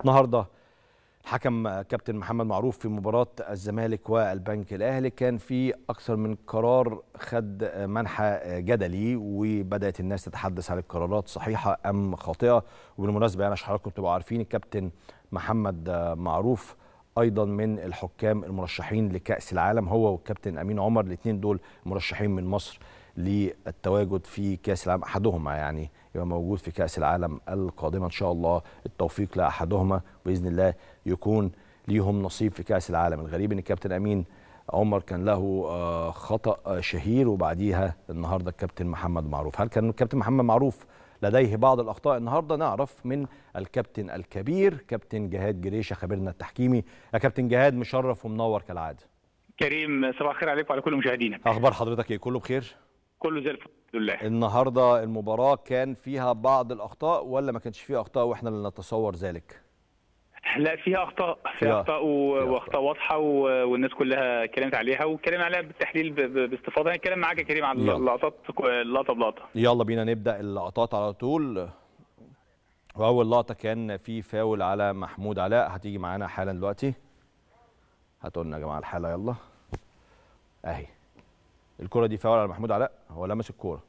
النهارده حكم كابتن محمد معروف في مباراة الزمالك والبنك الأهلي كان في أكثر من قرار خد منحى جدلي وبدأت الناس تتحدث عن القرارات صحيحة أم خاطئة وبالمناسبة يعني عشان حضراتكم تبقوا عارفين الكابتن محمد معروف أيضا من الحكام المرشحين لكأس العالم هو والكابتن أمين عمر الاثنين دول مرشحين من مصر للتواجد في كأس العالم أحدهما يعني يبقى موجود في كأس العالم القادمة إن شاء الله التوفيق لأحدهما بإذن الله يكون ليهم نصيب في كأس العالم الغريب إن الكابتن أمين عمر كان له خطأ شهير وبعديها النهارده الكابتن محمد معروف هل كان الكابتن محمد معروف لديه بعض الأخطاء النهارده نعرف من الكابتن الكبير كابتن جهاد جريشة خبيرنا التحكيمي يا كابتن جهاد مشرف ومنور كالعادة كريم صباح الخير عليك وعلى كل مشاهدينا أخبار حضرتك إيه كله بخير؟ كله زي الفل لله النهارده المباراه كان فيها بعض الاخطاء ولا ما كانش فيها اخطاء واحنا اللي نتصور ذلك لا فيها اخطاء فيها اخطاء واخطاء واضحه والناس كلها اتكلمت عليها واتكلمنا عليها بالتحليل باستفاضه انا اتكلم معاك يا كريم عن اللقطات لقطه بلقطه يلا بينا نبدا اللقطات على طول واول لقطه كان في فاول على محمود علاء هتيجي معانا حالا دلوقتي هاتوا لنا يا جماعه الحاله يلا اهي الكره دي فاول على محمود علاء هو لمس الكوره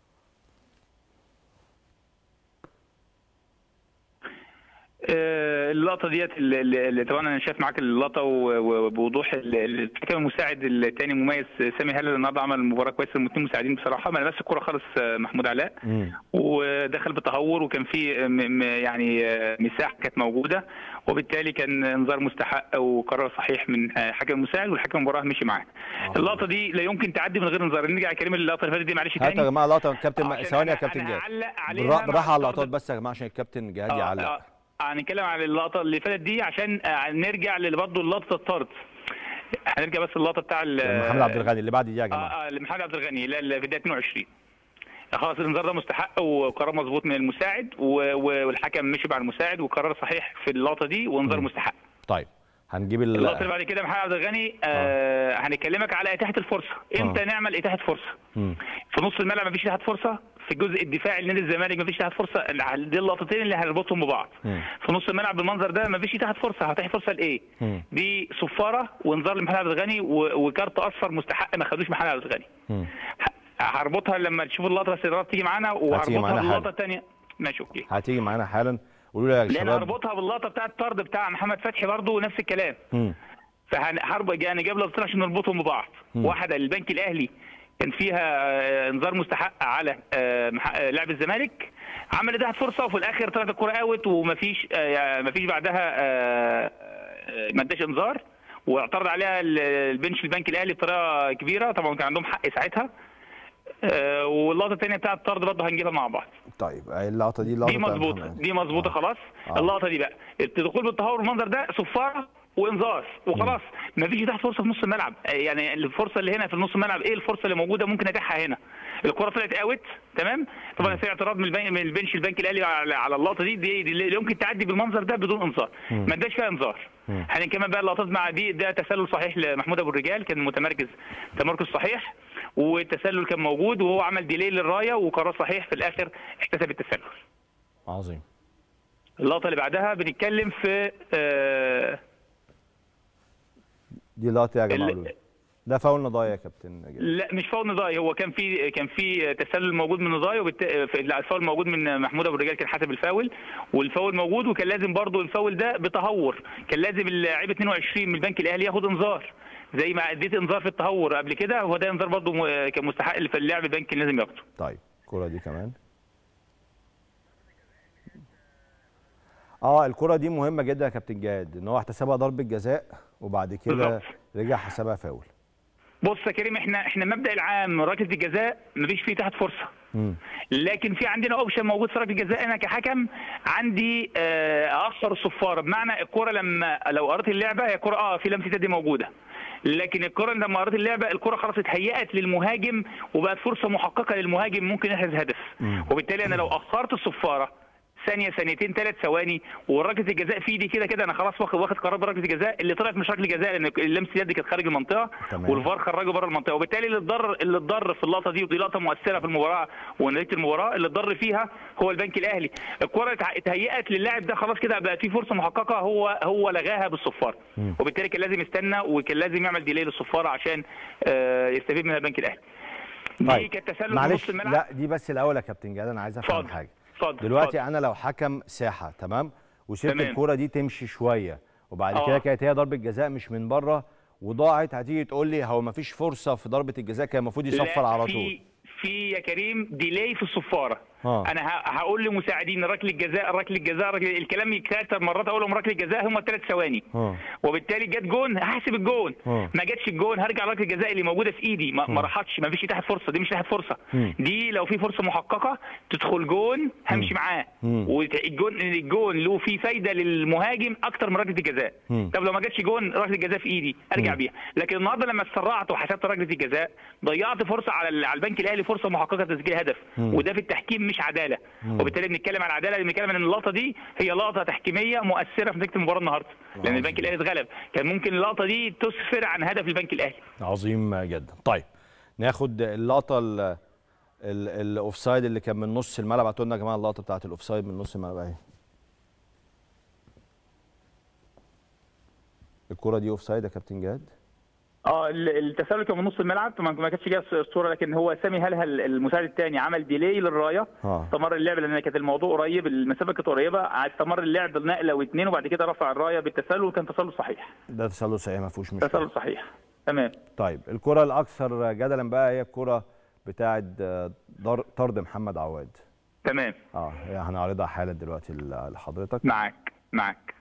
اللقطه ديت اللي طبعا انا شايف معاك اللقطه وبوضوح الحكم المساعد الثاني مميز سامي هلال النهارده عمل مباراه كويسه الاثنين مساعدين بصراحه ما لمس الكوره خالص محمود علاء ودخل بتهور وكان في يعني مساحه كانت موجوده وبالتالي كان انذار مستحق وقرار صحيح من حكم المساعد والحكم المباراه مشي معاه. اللقطه دي لا يمكن تعدي من غير انذار نرجع يا كريم اللقطه اللي فاتت دي معلش تاني هات يا جماعه لقطه كابتن ثواني يا كابتن جهاد بالراحه على اللقطات بس يا جماعه عشان الكابتن جهاد يعلق هنتكلم عن اللقطه اللي فاتت دي عشان نرجع برضه لقطه الطرد هنرجع بس اللقطه بتاع محمد عبد الغني اللي بعد دي يا جماعه اه محمد عبد الغني اللي في الدقيقه 22 خلاص الانذار ده مستحق وقرار مظبوط من المساعد والحكم مشي مع المساعد وقرار صحيح في اللقطه دي وانذار مستحق طيب هنجيب اللقطه اللي بعد كده محمد عبد الغني آه هنكلمك على اتاحه الفرصه امتى آه. نعمل اتاحه فرصه مم. في نص الملعب مفيش اتاحه فرصه في الجزء الدفاعي لنادي الزمالك مفيش اتاحه فرصه دي اللقطتين اللي هنربطهم ببعض مم. في نص الملعب بالمنظر ده مفيش اتاحه فرصه هتاحي فرصه لايه دي صفاره وانذار لمحمد عبد الغني وكارت اصفر مستحق ما خدوش محمد عبد الغني هربطها لما تشوف اللقطه بس تيجي معانا وهربطها باللقطه الثانيه ماشي اوكي هتيجي معانا حالا قولوا لي يا شباب لان هربطها باللقطه بتاعه الطرد بتاع محمد فتحي برضه نفس الكلام فهربط يعني جايب لقطتين عشان نربطهم ببعض واحده للبنك الاهلي كان فيها انذار مستحق على لاعب الزمالك عمل ده فرصه وفي الاخر طلعت الكره اوت ومفيش مفيش بعدها ما اداش انذار واعترض عليها البنش البنك الاهلي بطريقه كبيره طبعا كان عندهم حق ساعتها واللقطه الثانيه بتاعه الطرد برضه هنجيبها مع بعض طيب اللقطه دي اللقطه دي مظبوطه دي مظبوطه آه. خلاص آه. اللقطه دي بقى الدخول بالتهور بالمنظر ده صفاره وانذار وخلاص مفيش تحت فرصه في نص الملعب يعني الفرصه اللي هنا في نص الملعب ايه الفرصه اللي موجوده ممكن اتاحها هنا الكره طلعت اوت تمام طبعا في اعتراض من البنك من البنش البنك الاهلي على اللقطه دي دي, دي اللي يمكن تعدي بالمنظر ده بدون انذار ما اداش فيها انذار هنكمل بقى اللقطات مع دي ده تسلل صحيح لمحمود ابو الرجال كان متمركز تمركز صحيح والتسلل كان موجود وهو عمل ديلي للرايه وقرار صحيح في الاخر احتسب التسلل عظيم اللقطه اللي بعدها بنتكلم في آه دي لقطه يا جماعه ده فاول نضايا يا كابتن جل. لا مش فاول نضايا هو كان في كان في تسلل موجود من نضايا وبالت... الفاول موجود من محمود ابو الرجال كان حسب الفاول والفاول موجود وكان لازم برضو الفاول ده بتهور كان لازم اللاعب 22 من البنك الاهلي ياخد انذار زي ما اديت انذار في التهور قبل كده هو ده انذار برضو كان مستحق اللي في اللعب البنك لازم ياخده طيب الكره دي كمان اه الكره دي مهمه جدا يا كابتن جهاد ان هو احتسبها ضربه جزاء وبعد كده رجع حسبها فاول بص يا كريم احنا احنا المبدا العام ركله الجزاء مفيش فيه تحت فرصه م. لكن في عندنا اوبشن موجود في ركله الجزاء انا كحكم عندي اخر الصفاره بمعنى الكره لما لو قريت اللعبه هي كره اه في لمسه يد موجوده لكن الكره لما قريت اللعبه الكره خلاص اتهيأت للمهاجم وبقت فرصه محققه للمهاجم ممكن يحرز هدف م. وبالتالي انا لو اخرت الصفاره ثانيه ثانيتين ثلاث ثواني وركله الجزاء في ايدي كده كده انا خلاص واخد واخد قرار بركله الجزاء اللي طلعت مش ركله جزاء لان لمس اليد كانت خارج المنطقه تمام. والفار خرجه بره المنطقه وبالتالي اللي اتضر اللي اتضر في اللقطه دي ودي لقطه مؤثره في المباراه ونتيجه المباراه اللي اتضر فيها هو البنك الاهلي الكره اتع- اتهيأت للاعب ده خلاص كده بقى في فرصه محققه هو هو لغاها بالصفاره مم. وبالتالي كان لازم يستنى وكان لازم يعمل ديلي للصفاره عشان آه، يستفيد منها البنك الاهلي دي طيب كانت تسلل في معلش نص الملعب لا دي بس الاول يا كابتن جهاد انا عايز افهم اتفضل. حاجه اتفضل دلوقتي اتفضل. انا لو حكم ساحه تمام وسبت تمام. الكوره دي تمشي شويه وبعد آه. كده كانت هي ضربه جزاء مش من بره وضاعت هتيجي تقول لي هو ما فيش فرصه في ضربه الجزاء كان المفروض يصفر لا، على في طول في يا كريم ديلي في الصفاره آه. انا ه- هقول لمساعدين ركله الجزاء ركله الجزاء ركله الكلام يتكرر مرات اقول لهم ركله الجزاء هم ثلاث ثواني اه وبالتالي جت جون هحسب الجون آه. ما جاتش الجون هرجع ركله الجزاء اللي موجوده في ايدي ما, ما راحتش ما فيش تحت فرصه دي مش تحت فرصه مم. دي لو في فرصه محققه تدخل جون همشي معاه مم. والجون الجون له فيه فايده للمهاجم اكتر من ركله الجزاء مم. طب لو ما جاتش جون ركله الجزاء في ايدي ارجع مم. بيها لكن النهارده لما اتسرعت وحسبت ركله الجزاء ضيعت فرصه على ال- على البنك الاهلي فرصه محققه تسجيل هدف مم. وده في التحكيم مش عداله مم. وبالتالي بنتكلم عن عداله بنتكلم ان اللقطه دي هي لقطه تحكيميه مؤثره في نتيجه المباراه النهارده لان عظيم. البنك الاهلي اتغلب كان ممكن اللقطه دي تسفر عن هدف البنك الاهلي عظيم جدا طيب ناخد اللقطه ال- ال- الاوفسايد اللي كان من نص الملعب هاتوا لنا يا جماعه اللقطه بتاعت الاوفسايد من نص الملعب اهي الكره دي اوفسايد يا كابتن جهاد اه ال- التسلل كان من نص الملعب ما ما كانتش جايه الصوره لكن هو سامي هلهل المساعد الثاني عمل ديلي للرايه اه استمر اللعب لان كانت الموضوع قريب المسافه كانت قريبه استمر اللعب نقله واثنين وبعد كده رفع الرايه بالتسلل وكان تسلل صحيح ده تسلل صحيح ما فيهوش مشكله تسلل صحيح تمام طيب الكره الاكثر جدلا بقى هي الكره بتاعه آه، در- طرد محمد عواد تمام اه هي هنعرضها حالا دلوقتي ل- لحضرتك معاك معاك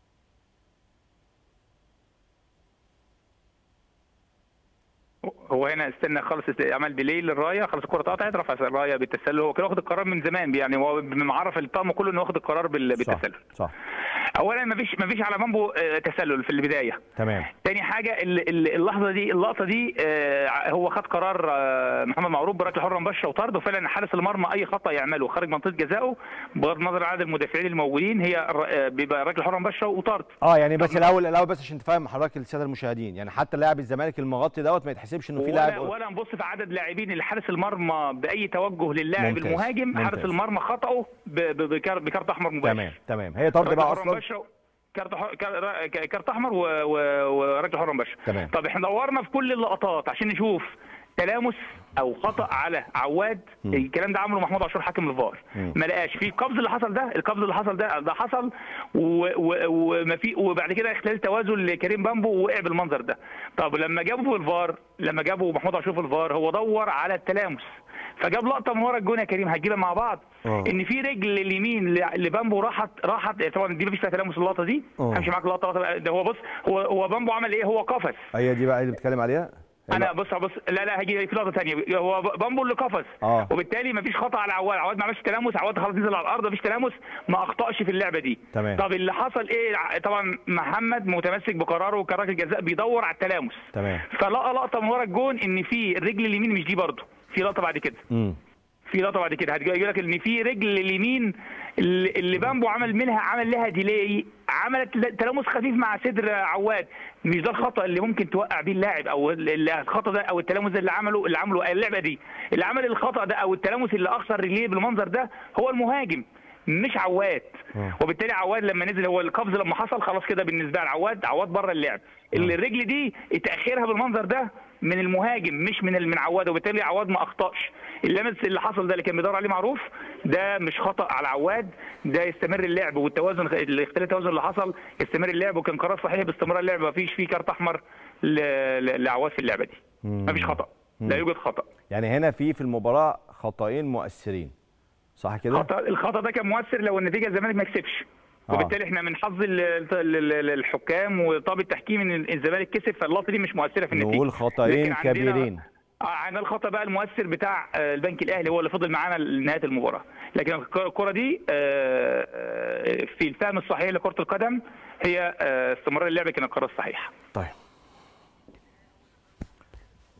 هو هنا استنى خلص است- عمل ديلي للرايه خلاص الكره اتقطعت رفع الرايه بالتسلل هو كان واخد القرار من زمان يعني هو معرف الطقم كله انه واخد القرار بال- صح بالتسلل صح اولا ما فيش ما فيش على مامبو آه، تسلل في البدايه تمام تاني حاجه ال- ال- اللحظه دي اللقطه دي آه، هو خد قرار آه، محمد معروف بركله حره مباشره وطرد وفعلا حارس المرمى اي خطا يعمله خارج منطقه جزائه بغض النظر عن عدد المدافعين الموجودين هي الر- آه، بيبقى ركله حره مباشره وطرد اه يعني بس الاول الاول بس عشان تفهم حضرتك الساده المشاهدين يعني حتى لاعب الزمالك المغطي دوت ما يتحسبش انه في ولا, لاعب ولا نبص في عدد لاعبين اللي حارس المرمى باي توجه للاعب ممتاز، المهاجم حارس ممتاز. المرمى خطاه ب- ب- بكار- بكارت احمر مباشر تمام تمام هي طرد ركلة بقى حرة اصلا مباشرة كارت ح- كار- ك- كارت احمر و- و- وركله حره مباشره تمام. طب احنا دورنا في كل اللقطات عشان نشوف تلامس او خطا على عواد مم. الكلام ده عمله محمود عاشور حاكم الفار مم. ما لقاش في القبض اللي حصل ده القبض اللي حصل ده ده حصل و- و- وما في وبعد كده اختلال توازن لكريم بامبو ووقع بالمنظر ده طب لما جابوا في الفار لما جابوا محمود عاشور في الفار هو دور على التلامس فجاب لقطه من ورا الجون يا كريم هتجيبها مع بعض آه. ان في رجل اليمين ل- لبامبو راحت راحت طبعا دي مفيش فيها تلامس اللقطه دي آه. همشي معاك اللقطه لقطة- ده هو بص هو هو بامبو عمل ايه هو قفز هي دي بقى اللي بتتكلم عليها هي انا بقى- بص بص لا لا هجي في لقطه ثانيه هو بامبو اللي قفز آه. وبالتالي مفيش خطا على عواد عواد ما عملش تلامس عواد خلاص نزل على الارض مفيش تلامس ما اخطاش في اللعبه دي تمام. طب اللي حصل ايه ع- طبعا محمد متمسك بقراره كراجل جزاء بيدور على التلامس تمام فلقى لقطه من ورا الجون ان في الرجل اليمين مش دي برضه في لقطه بعد كده امم في لقطه بعد كده هتجي لك ان في رجل اليمين اللي اللي بامبو عمل منها عمل لها ديلي عملت ل- تلامس خفيف مع صدر عواد مش ده الخطا اللي ممكن توقع بيه اللاعب او ال- ال- الخطا ده او التلامس ده اللي عمله اللي عمله اللعبه دي اللي عمل الخطا ده او التلامس اللي اخسر رجليه بالمنظر ده هو المهاجم مش عواد آه. وبالتالي عواد لما نزل هو القفز لما حصل خلاص كده بالنسبه لعواد عواد بره اللعب اللي الرجل دي تاخيرها بالمنظر ده من المهاجم مش من من عواد وبالتالي عواد ما اخطاش اللمس اللي حصل ده اللي كان بيدور عليه معروف ده مش خطا على عواد ده يستمر اللعب والتوازن الاختلاف التوازن اللي حصل يستمر اللعب وكان قرار صحيح باستمرار اللعب ما فيش فيه كارت احمر ل- ل- لعواد في اللعبه دي مم. ما فيش خطا لا يوجد خطا يعني هنا في في المباراه خطأين مؤثرين صح كده خطا الخطا ده كان مؤثر لو النتيجه الزمالك ما كسبش آه. وبالتالي احنا من حظ ال- ال- ال- الحكام وطاقم التحكيم ان الزمالك كسب فاللقطه دي مش مؤثره في النتيجه نقول خطأين لكن عندنا- كبيرين اه عندنا الخطا بقى المؤثر بتاع آه، البنك الاهلي هو اللي فضل معانا لنهايه المباراه لكن الك- الكره دي آه، آه، في الفهم الصحيح لكره القدم هي آه، استمرار اللعب كان القرار الصحيح طيب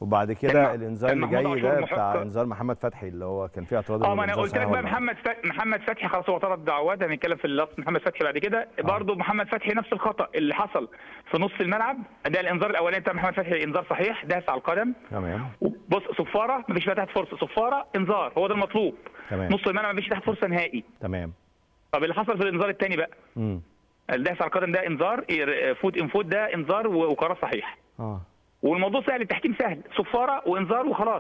وبعد كده الانذار كان اللي محمود جاي عاشور ده بتاع محق- انذار محمد فتحي اللي هو كان فيه اعتراض اه إن ما انا الإنذار قلت لك صحيح بقى ولا لا. محمد فتحي محمد فتحي خلاص هو طرد دعوات هنتكلم في اللفظ محمد فتحي بعد كده برضه محمد فتحي نفس الخطا اللي حصل في نص الملعب ده الانذار الاولاني بتاع محمد فتحي انذار صحيح داس على القدم تمام بص صفاره مفيش فيها تحت فرصه صفاره انذار هو ده المطلوب تمام. نص الملعب مفيش تحت فرصه نهائي تمام طب اللي حصل في الانذار الثاني بقى امم الدهس على القدم ده انذار فوت ان فوت ده انذار و- وقرار صحيح اه والموضوع سهل التحكيم سهل صفاره وانذار وخلاص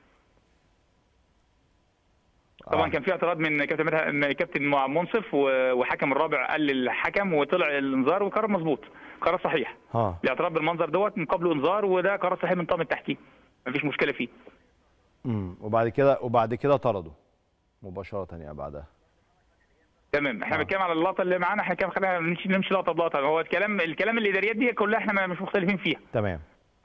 طبعا آه. كان في اعتراض من كابتن مدح- من كابتن مع- منصف و- وحكم الرابع قال للحكم وطلع الانذار وقرار مظبوط قرار صحيح اه الاعتراض بالمنظر دوت من قبله انذار وده قرار صحيح من طاقم التحكيم مفيش مشكله فيه امم وبعد كده وبعد كده طردوا مباشره يعني بعدها تمام احنا آه. بنتكلم على اللقطه اللي معانا احنا كده خلينا نمشي نمشي لقطه بلقطه هو الكلام الكلام الاداريات دي كلها احنا ما- مش مختلفين فيها تمام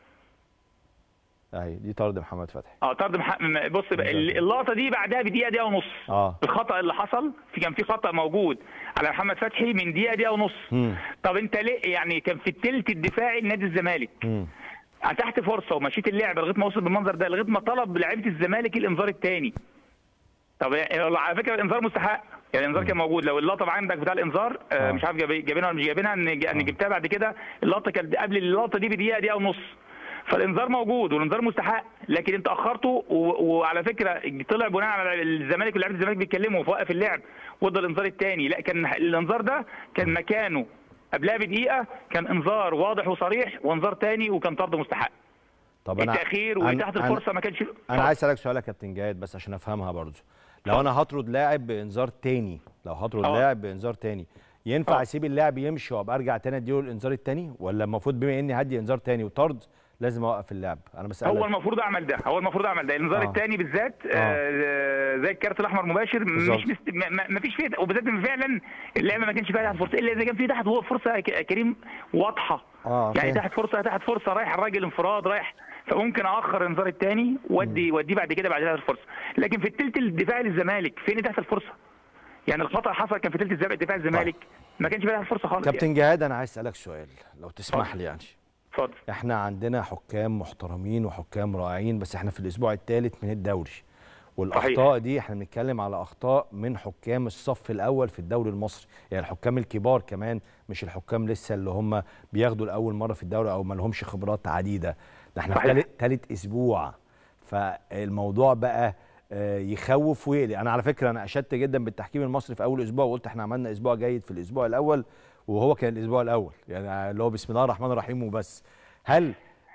اهي دي طرد محمد فتحي اه طرد مح... م- بص بقى ال- اللقطه دي بعدها بدقيقه دقيقه ونص اه الخطا اللي حصل في كان في خطا موجود على محمد فتحي من دقيقه دقيقه ونص امم طب انت ليه يعني كان في الثلث الدفاعي لنادي الزمالك امم اتحت فرصه ومشيت اللعب لغايه ما وصل بالمنظر ده لغايه ما طلب لعيبه الزمالك الانذار الثاني طب يعني على فكره الانذار مستحق يعني الانذار كان موجود لو اللقطه عندك بتاع الانذار آه. آه. مش عارف جايب- جايبينها ولا مش جايبينها ان ج- ان جبتها بعد كده اللقطه كانت قبل اللقطه دي بدقيقه دقيقه ونص فالانذار موجود والانذار مستحق لكن انت اخرته و... وعلى فكره طلع بناء على الزمالك ولاعيبه الزمالك بيتكلموا ووقف اللعب وادى الانذار الثاني لا كان الانذار ده كان مكانه قبلها بدقيقه كان انذار واضح وصريح وانذار ثاني وكان طرد مستحق طب انا التاخير أنا- واتاحه أنا- الفرصه ما كانش انا عايز اسالك سؤال يا كابتن جاهد بس عشان افهمها برضو لو انا هطرد لاعب بانذار تاني لو هطرد آه. لاعب بانذار تاني ينفع آه. اسيب اللاعب يمشي وابقى ارجع تاني اديله الانذار التاني ولا المفروض بما اني هدي انذار تاني وطرد لازم اوقف اللعب انا بسالك هو المفروض اعمل ده هو المفروض اعمل ده الانذار آه. الثاني بالذات آه. زي الكارت الاحمر مباشر بالظبط. مش مست... ما- ما ما فيش فيه وبالذات ان فعلا اللعبه ما كانش فيها تحت فرصه الا اذا كان في تحت فرصه ك- كريم واضحه اه يعني فاهم. تحت فرصه تحت فرصه رايح الراجل انفراد رايح فممكن اخر الانذار الثاني وادي وديه بعد كده بعد تحت الفرصه لكن في الثلث الدفاعي للزمالك فين تحت الفرصه يعني الخطا حصل كان في ثلث الزمالك دفاع الزمالك ما كانش فيه تحت الفرصه خالص يعني. كابتن جهاد انا عايز اسالك سؤال لو تسمح لي يعني اتفضل احنا عندنا حكام محترمين وحكام رائعين بس احنا في الاسبوع الثالث من الدوري والاخطاء دي احنا بنتكلم على اخطاء من حكام الصف الاول في الدوري المصري يعني الحكام الكبار كمان مش الحكام لسه اللي هم بياخدوا لاول مره في الدوري او ما لهمش خبرات عديده ده احنا في صحيح. ثالث ثالث اسبوع فالموضوع بقى آه، يخوف ويقلق انا على فكره انا اشدت جدا بالتحكيم المصري في اول اسبوع وقلت احنا عملنا اسبوع جيد في الاسبوع الاول وهو كان الاسبوع الاول يعني اللي هو بسم الله الرحمن الرحيم وبس هل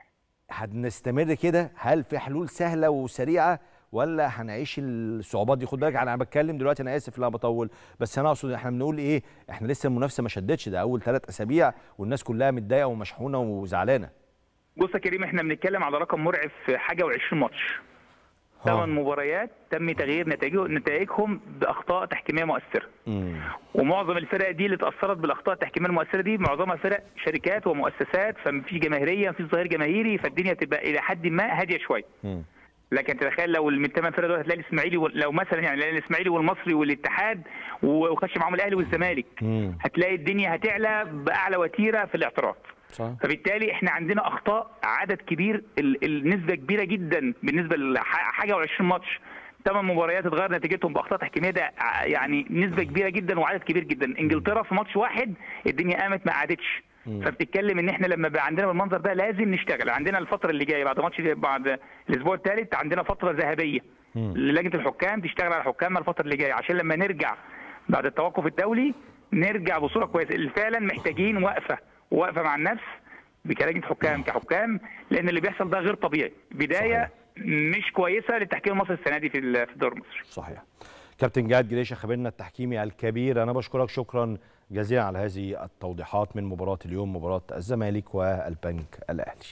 هنستمر كده هل في حلول سهله وسريعه ولا هنعيش الصعوبات دي خد بالك انا بتكلم دلوقتي انا اسف لا بطول بس انا اقصد احنا بنقول ايه احنا لسه المنافسه ما شدتش ده اول ثلاث اسابيع والناس كلها متضايقه ومشحونه وزعلانه بص يا كريم احنا بنتكلم على رقم مرعب في حاجه و20 ماتش ثمان مباريات تم تغيير نتائجه نتائجهم باخطاء تحكيميه مؤثره امم ومعظم الفرق دي اللي اتاثرت بالاخطاء التحكيميه المؤثره دي معظمها فرق شركات ومؤسسات فمفيش جماهيريه مفيش ظهير جماهيري فالدنيا تبقى الى حد ما هاديه شويه امم لكن تتخيل لو من الثمان فرق دول هتلاقي الاسماعيلي وال- لو مثلا يعني هتلاقي الاسماعيلي والمصري والاتحاد وخش معاهم الاهلي والزمالك امم هتلاقي الدنيا هتعلى باعلى وتيره في الاعتراض صح فبالتالي احنا عندنا اخطاء عدد كبير ال- النسبه كبيره جدا بالنسبه لحاجه و20 ماتش ثمان مباريات اتغير نتيجتهم باخطاء تحكيميه ده ع- يعني نسبه كبيره جدا وعدد كبير جدا انجلترا في ماتش واحد الدنيا قامت ما قعدتش مم. فبتتكلم ان احنا لما بقى عندنا بالمنظر ده لازم نشتغل عندنا الفتره اللي جايه بعد ماتش بعد الاسبوع الثالث عندنا فتره ذهبيه مم. لجنه الحكام تشتغل على الحكام الفتره اللي جايه عشان لما نرجع بعد التوقف الدولي نرجع بصوره كويسه اللي فعلا محتاجين وقفه وقفه مع النفس كلجنه حكام كحكام لان اللي بيحصل ده غير طبيعي بدايه صحيح. مش كويسه للتحكيم المصري السنه دي في ال- في الدوري المصري صحيح كابتن جهاد جريشه خبيرنا التحكيمي الكبير انا بشكرك شكرا جزيلا على هذه التوضيحات من مباراه اليوم مباراه الزمالك والبنك الاهلي